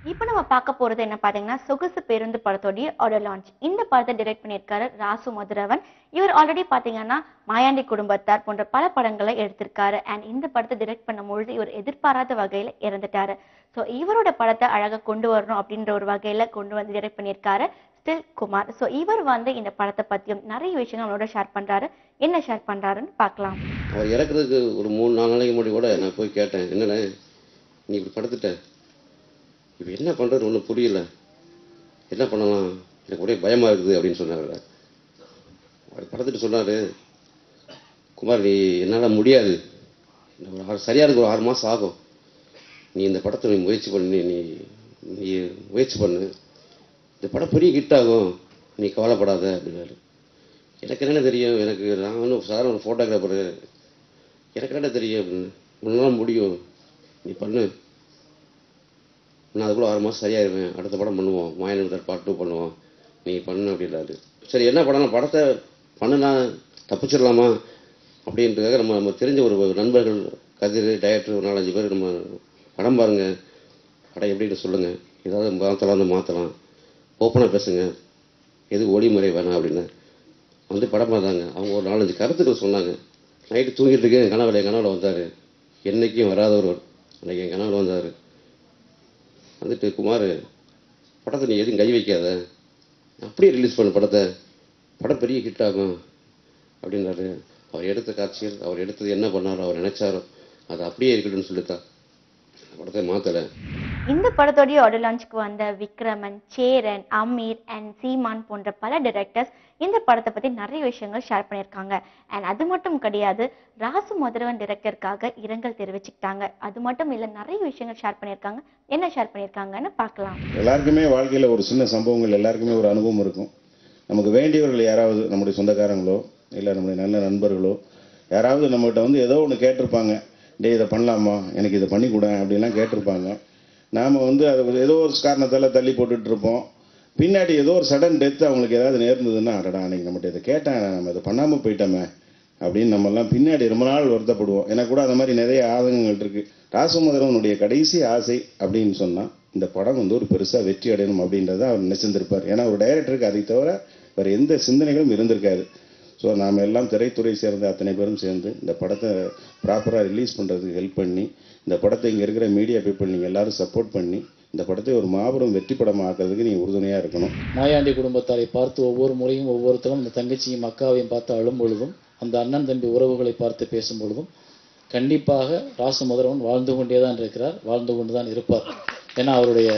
இப்போ நம்ம பார்க்க போறது என்ன பாத்தீங்கன்னா சொகுசு பேருந்து படத்தோடைய ஆடியோ லான்ச் இந்த படத்தை டைரக்ட் பண்ணியிருக்காரு ராசு மதுரவன் இவர் ஆல்ரெடி பாத்தீங்கன்னா மாயாண்டி குடும்பத்தார் போன்ற பல படங்களை எடுத்திருக்காரு அண்ட் இந்த படத்தை டைரக்ட் பண்ணும்பொழுது இவர் எதிர்பாராத வகையில இறந்துட்டாரு ஸோ இவரோட படத்தை அழகா கொண்டு வரணும் அப்படின்ற ஒரு வகையில கொண்டு வந்து டைரக்ட் பண்ணியிருக்காரு ஸ்டில் குமார் ஸோ இவர் வந்து இந்த படத்தை பத்தியும் நிறைய விஷயங்கள் நம்மளோட ஷேர் பண்றாரு என்ன ஷேர் பண்றாருன்னு பார்க்கலாம் அவர் இறக்குறதுக்கு ஒரு மூணு நாலு நாளைக்கு முன்னாடி கூட நான் போய் கேட்டேன் என்னண்ணே நீ இப்படி படுத்துட்ட இப்போ என்ன பண்ணுறது ஒன்றும் புரியல என்ன பண்ணலாம் எனக்கு ஒரே பயமாக இருக்குது அப்படின்னு சொன்னார் அவர் படுத்துட்டு சொன்னார் குமார் நீ என்னால் முடியாது இன்னும் ஒரு ஆறு சரியாக இருக்கு ஒரு ஆறு மாதம் ஆகும் நீ இந்த படத்தை நீ முயற்சி பண்ணி நீ நீ முயற்சி பண்ணு இந்த படம் பெரிய ஹிட் ஆகும் நீ கவலைப்படாத அப்படின்னாரு எனக்கு என்னென்ன தெரியும் எனக்கு நான் ஒன்றும் சாதாரண ஒரு ஃபோட்டோகிராஃபரு எனக்கு என்னென்ன தெரியும் அப்படின்னு உன்னால முடியும் நீ பண்ணு நான் அதுக்குள்ள ஆறு மாதம் சரியாயிருவேன் அடுத்த படம் பண்ணுவோம் மாயனந்தர் பார்ட் டூ பண்ணுவோம் நீ பண்ணு அப்படின்றாரு சரி என்ன பண்ணலாம் படத்தை பண்ணுனா தப்பிச்சிடலாமா அப்படின்றதுக்காக நம்ம நம்ம தெரிஞ்ச ஒரு நண்பர்கள் கதிர் டைரக்டர் ஒரு நாலஞ்சு பேர் நம்ம படம் பாருங்க படம் எப்படின்னு சொல்லுங்கள் ஏதாவது மாற்றலாம் வந்து மாற்றலாம் ஓப்பனாக பேசுங்க எது ஒளிமுறை வேணாம் அப்படின்னு வந்து படம் பார்த்தாங்க அவங்க ஒரு நாலஞ்சு கருத்துக்கள் சொன்னாங்க நைட்டு தூங்கிட்டு இருக்கேன் என் கனவுல என் கனவுல வந்தார் என்னைக்கும் வராத ஒருவர் அன்னைக்கு என் கனவுல வந்தார் வந்துட்டு குமார் படத்தை நீ எதுவும் கை வைக்காத அப்படியே ரிலீஸ் பண்ண படத்தை படம் பெரிய ஹிட் ஆகும் அப்படின்னாரு அவர் எடுத்த காட்சிகள் அவர் எடுத்தது என்ன பண்ணாரோ அவர் நினைச்சாரோ அது அப்படியே இருக்கட்டும்னு சொல்லித்தான் படத்தை மாற்றலை இந்த படத்தோடைய ஆடியோ லான்ச்சுக்கு வந்த விக்ரமன் சேரன் அமீர் அண்ட் சீமான் போன்ற பல டைரக்டர்ஸ் இந்த படத்தை பத்தி நிறைய விஷயங்கள் ஷேர் பண்ணியிருக்காங்க அண்ட் அது மட்டும் கிடையாது ராசு மதுரவன் டைரக்டருக்காக இரங்கல் தெரிவிச்சுக்கிட்டாங்க அது மட்டும் இல்ல நிறைய விஷயங்கள் ஷேர் பண்ணியிருக்காங்க என்ன ஷேர் பண்ணியிருக்காங்கன்னு பார்க்கலாம் எல்லாருக்குமே வாழ்க்கையில் ஒரு சின்ன சம்பவங்கள் எல்லாருக்குமே ஒரு அனுபவம் இருக்கும் நமக்கு வேண்டியவர்கள் யாராவது நம்முடைய சொந்தக்காரங்களோ இல்லை நம்முடைய நல்ல நண்பர்களோ யாராவது நம்மகிட்ட வந்து ஏதோ ஒன்று கேட்டிருப்பாங்க டேய் இதை பண்ணலாமா எனக்கு இதை பண்ணி கொடு அப்படின்லாம் கேட்டிருப்பாங்க நாம் வந்து அதை ஏதோ ஒரு காரணத்தால் தள்ளி போட்டுட்டு இருப்போம் பின்னாடி ஏதோ ஒரு சடன் டெத் அவங்களுக்கு ஏதாவது நேர்ந்ததுன்னா அடடா அன்னைக்கு நம்மகிட்ட இதை கேட்டேன் நம்ம இதை பண்ணாமல் போயிட்டோமே அப்படின்னு நம்மெல்லாம் பின்னாடி ரொம்ப நாள் வருத்தப்படுவோம் எனக்கு கூட அந்த மாதிரி நிறைய ஆதங்கங்கள் இருக்கு ராசமுதரவனுடைய கடைசி ஆசை அப்படின்னு சொன்னா இந்த படம் வந்து ஒரு பெருசா வெற்றி அடையணும் அப்படின்றத அவர் நினைச்சிருந்திருப்பார் ஏன்னா ஒரு டைரக்டருக்கு அதை தவிர வேற எந்த சிந்தனைகளும் இருந்திருக்காது ஸோ நாம் எல்லாம் திரைத்துறை சேர்ந்த அத்தனை பேரும் சேர்ந்து இந்த படத்தை ப்ராப்பராக ரிலீஸ் பண்ணுறதுக்கு ஹெல்ப் பண்ணி இந்த படத்தை இங்கே இருக்கிற மீடியா பீப்புள் நீங்கள் எல்லாரும் சப்போர்ட் பண்ணி இந்த படத்தை ஒரு மாபெரும் வெற்றி படம் ஆக்கிறதுக்கு நீங்கள் உறுதுணையாக இருக்கணும் மாயாண்டி குடும்பத்தாரை பார்த்து ஒவ்வொரு முறையும் ஒவ்வொருத்தரும் இந்த தங்கச்சியும் அக்காவையும் பார்த்து அழும் பொழுதும் அந்த அண்ணன் தம்பி உறவுகளை பார்த்து பேசும் பொழுதும் கண்டிப்பாக ராசு முதல்வன் வாழ்ந்து கொண்டே தான் இருக்கிறார் வாழ்ந்து கொண்டு தான் இருப்பார் ஏன்னா அவருடைய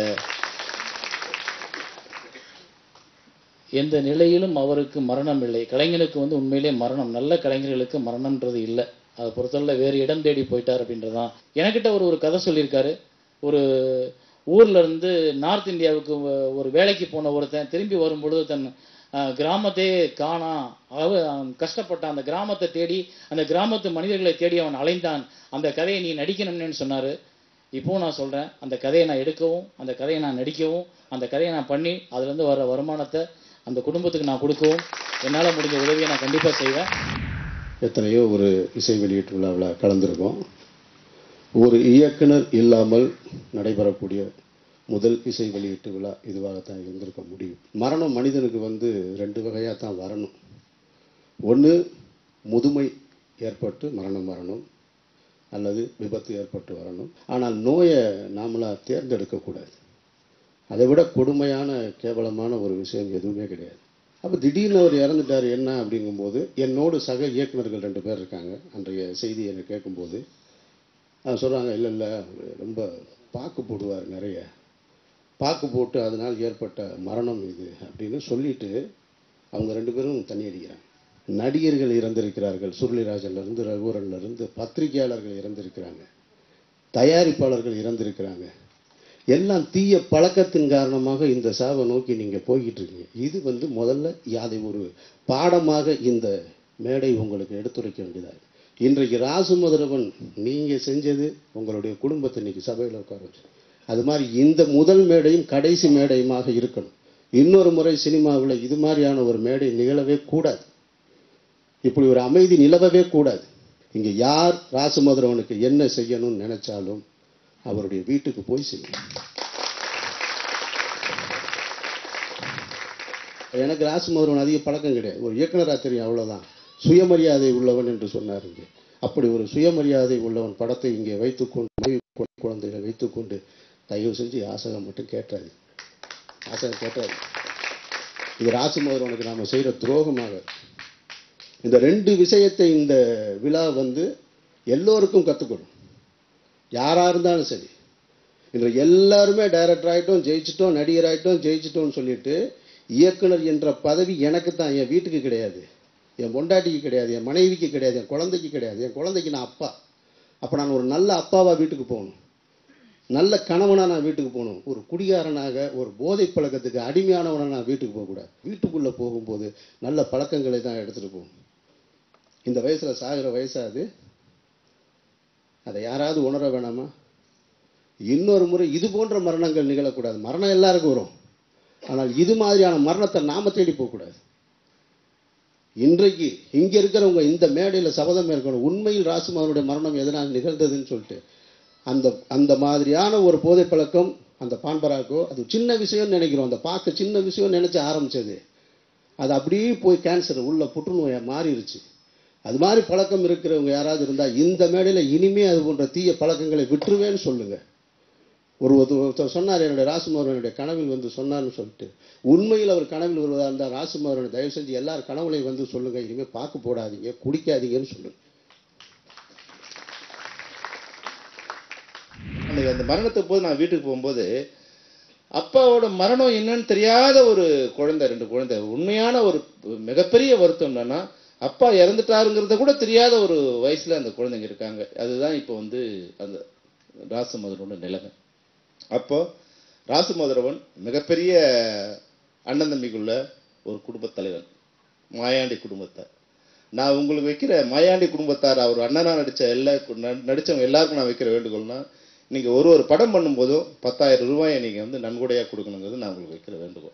எந்த நிலையிலும் அவருக்கு மரணம் இல்லை கலைஞனுக்கு வந்து உண்மையிலே மரணம் நல்ல கலைஞர்களுக்கு மரணம்ன்றது இல்லை அதை பொறுத்தவரை வேறு இடம் தேடி போயிட்டார் அப்படின்றதான் எனக்கிட்ட ஒரு ஒரு கதை சொல்லியிருக்காரு ஒரு ஊர்ல இருந்து நார்த் இந்தியாவுக்கு ஒ- ஒரு வேலைக்கு போன ஒருத்தன் திரும்பி வரும்பொழுது தன் அஹ், கிராமத்தையே காணா அவ அவன் கஷ்டப்பட்டான் அந்த கிராமத்தை தேடி அந்த கிராமத்து மனிதர்களை தேடி அவன் அலைந்தான் அந்த கதையை நீ நடிக்கணும்னு சொன்னாரு இப்போ நான் சொல்றேன் அந்த கதையை நான் எடுக்கவும் அந்த கதையை நான் நடிக்கவும் அந்த கதையை நான் பண்ணி அதுல இருந்து வர வருமானத்தை அந்த குடும்பத்துக்கு நான் கொடுக்கவும் என்னால முடிஞ்ச உதவியை நான் கண்டிப்பா செய்வேன் எத்தனையோ ஒரு இசை வெளியீட்டு விழாவில் கலந்துருக்கோம் ஒரு இயக்குனர் இல்லாமல் நடைபெறக்கூடிய முதல் இசை வெளியீட்டு விழா இதுவாகத்தான் இருந்திருக்க முடியும் மரணம் மனிதனுக்கு வந்து ரெண்டு வகையாக தான் வரணும் ஒன்று முதுமை ஏற்பட்டு மரணம் வரணும் அல்லது விபத்து ஏற்பட்டு வரணும் ஆனால் நோயை நாமளாக தேர்ந்தெடுக்கக்கூடாது அதை விட கொடுமையான கேவலமான ஒரு விஷயம் எதுவுமே கிடையாது அப்போ திடீர்னு அவர் இறந்துட்டார் என்ன அப்படிங்கும்போது என்னோடு சக இயக்குனர்கள் ரெண்டு பேர் இருக்காங்க அன்றைய செய்தி எனக்கு கேட்கும்போது அவங்க சொல்கிறாங்க இல்லை இல்லை ரொம்ப பாக்கு போடுவார் நிறைய பாக்கு போட்டு அதனால் ஏற்பட்ட மரணம் இது அப்படின்னு சொல்லிட்டு அவங்க ரெண்டு பேரும் தண்ணி அடிக்கிறாங்க நடிகர்கள் இறந்திருக்கிறார்கள் சுருளிராஜன்ல இருந்து ரகுவரன்ல இருந்து பத்திரிகையாளர்கள் இறந்திருக்கிறாங்க தயாரிப்பாளர்கள் இறந்திருக்கிறாங்க எல்லாம் தீய பழக்கத்தின் காரணமாக இந்த சாவை நோக்கி நீங்க போய்கிட்டு இருக்கீங்க இது வந்து முதல்ல அதை ஒரு பாடமாக இந்த மேடை உங்களுக்கு எடுத்துரைக்க வேண்டியதா இருக்கு. இன்றைக்கு ராசு மதுரவன் நீங்க செஞ்சது உங்களுடைய குடும்பத்தை இன்னைக்கு சபையில் உட்கார வச்சு அது மாதிரி இந்த முதல் மேடையும் கடைசி மேடையுமாக இருக்கணும் இன்னொரு முறை சினிமாவில் இது மாதிரியான ஒரு மேடை நிகழவே கூடாது இப்படி ஒரு அமைதி நிலவவே கூடாது இங்க யார் ராசமதுரவனுக்கு என்ன செய்யணும்னு நினைச்சாலும் அவருடைய வீட்டுக்கு போய் செய்யணும் எனக்கு ராசுமோகன் அதிக பழக்கம் கிடையாது ஒரு இயக்குனராக தெரியும் அவ்வளவுதான் சுயமரியாதை உள்ளவன் என்று சொன்னார் இங்கே அப்படி ஒரு சுயமரியாதை உள்ளவன் படத்தை இங்கே வைத்துக்கொண்டு மனைவி கு- குழந்தைகளை வைத்துக்கொண்டு தயவு செஞ்சு யாசகம் மட்டும் கேட்டாரு யாசகம் கேட்டாரு இது ராசுமோகனுக்கு நாம செய்யற துரோகமாக இந்த ரெண்டு விஷயத்தை இந்த விழா வந்து எல்லோருக்கும் கற்றுக்கணும் யாரா இருந்தாலும் சரி இன்று எல்லாருமே டைரக்டர் ஆயிட்டோம் ஜெயிச்சிட்டோம் நடிகர் ஆயிட்டோம் ஜெயிச்சிட்டோம்னு சொல்லிட்டு இயக்குனர் என்ற பதவி எனக்கு தான் என் வீட்டுக்கு கிடையாது என் பொண்டாட்டிக்கு கிடையாது என் மனைவிக்கு கிடையாது என் குழந்தைக்கு கிடையாது என் குழந்தைக்கு நான் அப்பா அப்போ நான் ஒரு நல்ல அப்பாவா வீட்டுக்கு போகணும் நல்ல கணவனா நான் வீட்டுக்கு போகணும் ஒரு குடிகாரனாக ஒரு போதை பழக்கத்துக்கு அடிமையானவனா நான் வீட்டுக்கு போகக்கூடாது வீட்டுக்குள்ள போகும்போது நல்ல பழக்கங்களை தான் எடுத்துட்டு போகணும் இந்த வயசுல சாகிற வயசா அது அதை யாராவது உணர வேணாமா இன்னொரு முறை இது போன்ற மரணங்கள் நிகழக்கூடாது மரணம் எல்லாருக்கும் வரும் ஆனால் இது மாதிரியான மரணத்தை நாம தேடி போகக்கூடாது இன்றைக்கு இங்க இருக்கிறவங்க இந்த மேடையில சபதம் இருக்கணும் உண்மையில் ராசுமாவனுடைய மரணம் எதனால் நிகழ்ந்ததுன்னு சொல்லிட்டு அந்த அந்த மாதிரியான ஒரு போதை பழக்கம் அந்த பான்பராக்கோ அது சின்ன விஷயம்னு நினைக்கிறோம் அந்த பார்க்க சின்ன விஷயம் நினைச்சு ஆரம்பிச்சது அது அப்படியே போய் கேன்சர் உள்ள புற்றுநோயா மாறிடுச்சு அது மாதிரி பழக்கம் இருக்கிறவங்க யாராவது இருந்தா இந்த மேடையில இனிமே அது போன்ற தீய பழக்கங்களை விட்டுருவேன்னு சொல்லுங்க ஒரு ஒருத்தர் ஒருத்தர் சொன்னார் என்னுடைய ராசுமாரன் என்னுடைய கனவில் வந்து சொன்னார்னு சொல்லிட்டு உண்மையில் அவர் கனவில் வருவதா இருந்தால் ராசுமாரன் தயவு செஞ்சு எல்லார் கனவுலையும் வந்து சொல்லுங்க இனிமே பாக்கு போடாதீங்க குடிக்காதீங்கன்னு சொல்லுங்க அன்னைக்கு அந்த மரணத்துக்கு போது நான் வீட்டுக்கு போகும்போது அப்பாவோட மரணம் என்னன்னு தெரியாத ஒரு குழந்தை ரெண்டு குழந்தை உண்மையான ஒரு மிகப்பெரிய வருத்தம் என்னன்னா அப்பா இறந்துட்டாருங்கிறத கூட தெரியாத ஒரு வயசுல அந்த குழந்தைங்க இருக்காங்க அதுதான் இப்போ வந்து அந்த ராசமதுரோட நிலைமை அப்போ ராசமதுரவன் மிகப்பெரிய அண்ணன் தம்பிக்குள்ள ஒரு குடும்பத் தலைவன் மாயாண்டி குடும்பத்தார் நான் உங்களுக்கு வைக்கிற மாயாண்டி குடும்பத்தார் அவர் அண்ணனா நடிச்ச எல்லா ந- நடிச்சவங்க எல்லாருக்கும் நான் வைக்கிற வேண்டுகோள்னா நீங்க ஒரு ஒரு படம் பண்ணும்போதும் பத்தாயிரம் ரூபாயை நீங்க வந்து நன்கொடையா கொடுக்கணுங்கிறது நான் உங்களுக்கு வைக்கிற வேண்டுகோள்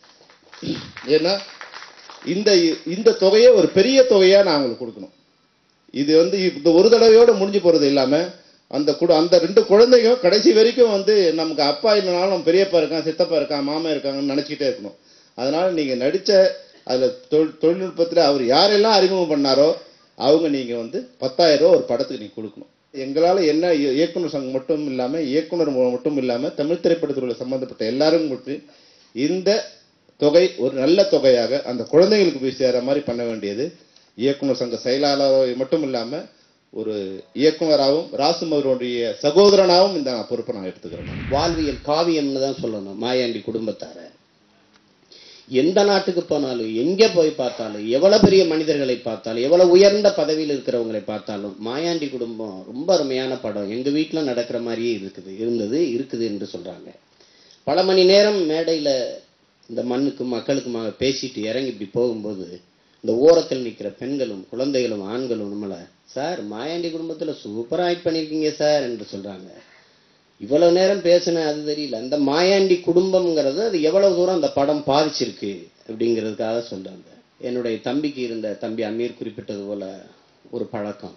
ஏன்னா இந்த இந்த தொகையை ஒரு பெரிய தொகையா நான் உங்களுக்கு கொடுக்கணும் இது வந்து இந்த ஒரு தடவையோட முடிஞ்சு போறது இல்லாம அந்த குடு அந்த ரெண்டு குழந்தைங்க கடைசி வரைக்கும் வந்து நமக்கு அப்பா இல்லைனாலும் பெரியப்பா இருக்கான் சித்தப்பா இருக்கான் மாமா இருக்காங்கன்னு நினைச்சுக்கிட்டே இருக்கணும் அதனால நீங்க நடிச்ச அதுல தொழில் தொழில்நுட்பத்துல அவர் யாரெல்லாம் அறிமுகம் பண்ணாரோ அவங்க நீங்க வந்து பத்தாயிரம் ரூபாய் ஒரு படத்துக்கு நீங்க கொடுக்கணும் எங்களால என்ன இய- இயக்குனர் சங்கம் மட்டும் இல்லாம இயக்குனர் மு- மட்டும் இல்லாம தமிழ் திரைப்படத்துறை சம்பந்தப்பட்ட எல்லாரும் கொடுத்து இந்த தொகை ஒரு நல்ல தொகையாக அந்த குழந்தைங்களுக்கு போய் சேர மாதிரி பண்ண வேண்டியது இயக்குனர் சங்க செயலாளர் மட்டும் இல்லாம ஒரு இயக்குனராகவும் ராசுமருடைய சகோதரனாகவும் இந்த நான் பொறுப்பை நான் எடுத்துக்கிறேன் வாழ்வியல் காவியம்னு தான் சொல்லணும் மாயாண்டி குடும்பத்தார எந்த நாட்டுக்கு போனாலும் எங்க போய் பார்த்தாலும் எவ்வளவு பெரிய மனிதர்களை பார்த்தாலும் எவ்வளவு உயர்ந்த பதவியில் இருக்கிறவங்களை பார்த்தாலும் மாயாண்டி குடும்பம் ரொம்ப அருமையான படம் எங்க வீட்டுல நடக்கிற மாதிரியே இருக்குது இருந்தது இருக்குது என்று சொல்றாங்க பல மணி நேரம் மேடையில இந்த மண்ணுக்கும் மக்களுக்குமாக பேசிட்டு இறங்கி இப்படி போகும்போது இந்த ஓரத்தில் நிக்கிற பெண்களும் குழந்தைகளும் ஆண்களும் நம்மள சார் மாயாண்டி குடும்பத்துல சூப்பரா ஆக்ட் பண்ணிருக்கீங்க சார் என்று சொல்றாங்க இவ்வளவு நேரம் பேசின அது தெரியல அந்த மாயாண்டி குடும்பம்ங்கிறது அது எவ்வளவு தூரம் அந்த படம் பாதிச்சிருக்கு அப்படிங்கிறதுக்காக சொல்றாங்க என்னுடைய தம்பிக்கு இருந்த தம்பி அமீர் குறிப்பிட்டது போல ஒரு பழக்கம்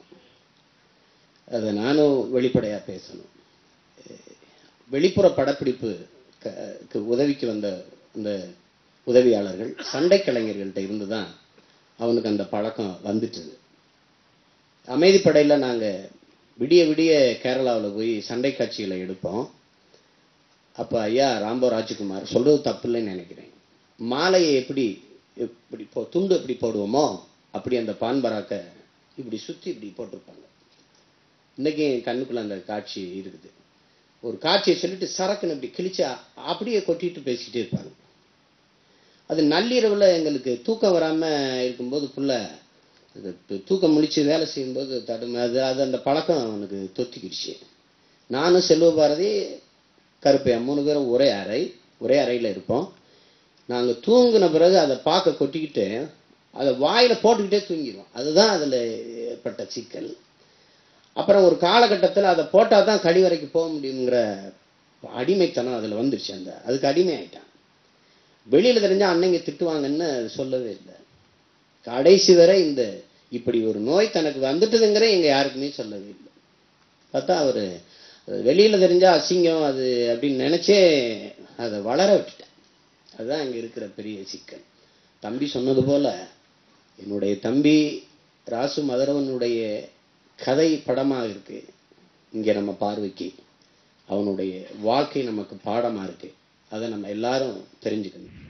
அதை நானும் வெளிப்படையா பேசணும் வெளிப்புற படப்பிடிப்பு க- க்கு உதவிக்கு வந்த அந்த உதவியாளர்கள் சண்டை கலைஞர்கள்ட்ட இருந்து தான் அவனுக்கு அந்த பழக்கம் வந்துட்டுது அமைதிப்படையில நாங்க விடிய விடிய கேரளாவில் போய் சண்டை காட்சிகளை எடுப்போம் அப்ப ஐயா ராம்போ ராஜ்குமார் சொல்றது தப்பு இல்லைன்னு நினைக்கிறேன் மாலையை எப்படி இப்படி போ துண்டு எப்படி போடுவோமோ அப்படி அந்த பான் பராக்க இப்படி சுத்தி இப்படி போட்டிருப்பாங்க இன்னைக்கு என் கண்ணுக்குள்ள அந்த காட்சி இருக்குது ஒரு காட்சியை சொல்லிட்டு சரக்குன்னு இப்படி கிழிச்சு அ- அப்படியே கொட்டிட்டு பேசிக்கிட்டே இருப்பாங்க அது நள்ளிரவுல எங்களுக்கு தூக்கம் வராம இருக்கும்போது புள்ள இது து- தூக்கம் முழிச்சு வேலை செய்யும்போது தடுமை அது அது அந்த பழக்கம் அவனுக்கு தொத்திக்கிடுச்சு நானும் செல்வபாரதி கருப்பையா மூணு பேரும் ஒரே அறை ஒரே அறையில இருப்போம் நாங்க தூங்கின பிறகு அதை பார்க்க கொட்டிக்கிட்டு அதை வாயில போட்டுக்கிட்டே தூங்கிடுவோம் அதுதான் அதுல ஏற்பட்ட சிக்கல் அப்புறம் ஒரு காலகட்டத்தில் அதை போட்டால் தான் கடி வரைக்கும் போக முடியுங்கிற அடிமைத்தனம் அதில் வந்துருச்சு அந்த அதுக்கு அடிமை ஆயிட்டான் வெளியில தெரிஞ்சா அன்னைங்க திட்டுவாங்கன்னு அது சொல்லவே இல்லை கடைசி வரை இந்த இப்படி ஒரு நோய் தனக்கு வந்துட்டுதுங்கிற எங்க யாருக்குமே சொல்லவே இல்லை பார்த்தா அவரு அது வெளியில தெரிஞ்சா அசிங்கம் அது அப்படின்னு நினைச்சே அதை வளர விட்டுட்டேன் அதுதான் இங்க இருக்கிற பெரிய சிக்கல் தம்பி சொன்னது போல என்னுடைய தம்பி ராசு மதுரவனுடைய கதை படமாக இருக்கு இங்கே நம்ம பார்வைக்கு அவனுடைய வாழ்க்கை நமக்கு பாடமா இருக்கு அதை நம்ம எல்லாரும் தெரிஞ்சுக்கணும்